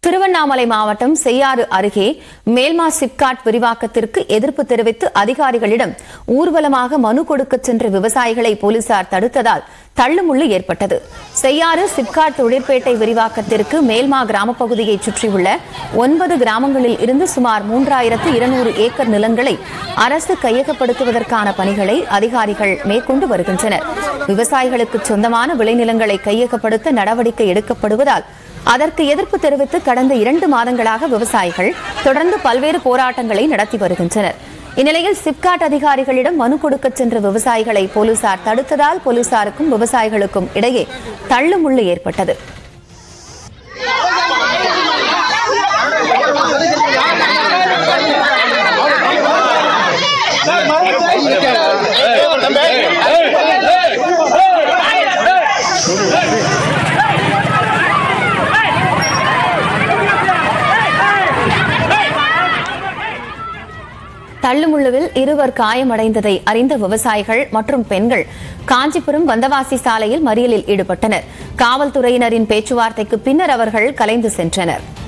திருவண்ணாமலை மாவட்டம் செய்யாறு அருகே மேல்மா சிப்காட் விரிவாக்கத்திற்கு எதிர்ப்பு தெரிவித்து அதிகாரிகளிடம் ஊர்வலமாக மனு கொடுக்க சென்ற விவசாயிகளை போலீசார் தடுத்ததால் தள்ளுமுள்ளு ஏற்பட்டது செய்யாறு சிப்காட் தொழிற்பேட்டை விரிவாக்கத்திற்கு மேல்மா கிராமப் பகுதியைச் சுற்றியுள்ள ஒன்பது கிராமங்களில் இருந்து சுமார் மூன்றாயிரத்து இருநூறு ஏக்கர் நிலங்களை அரசு கையகப்படுத்துவதற்கான பணிகளை அதிகாரிகள் மேற்கொண்டு வருகின்றனர் விவசாயிகளுக்கு சொந்தமான விளைநிலங்களை கையகப்படுத்த நடவடிக்கை எடுக்கப்படுவதால் அதற்கு எதிர்ப்பு தெரிவித்து கடந்த இரண்டு மாதங்களாக விவசாயிகள் தொடர்ந்து பல்வேறு போராட்டங்களை நடத்தி வருகின்றனர் இந்நிலையில் சிப்காட் அதிகாரிகளிடம் மனு கொடுக்க சென்ற விவசாயிகளை போலீசார் தடுத்ததால் போலீசாருக்கும் விவசாயிகளுக்கும் இடையே தள்ளுமுள்ளு ஏற்பட்டது தள்ளுமுள்ளுவில் இருவர் காயமடைந்ததை அறிந்த விவசாயிகள் மற்றும் பெண்கள் காஞ்சிபுரம் வந்தவாசி சாலையில் மறியலில் ஈடுபட்டனர் காவல்துறையினரின் பேச்சுவார்த்தைக்கு பின்னர் அவர்கள் கலைந்து சென்றனர்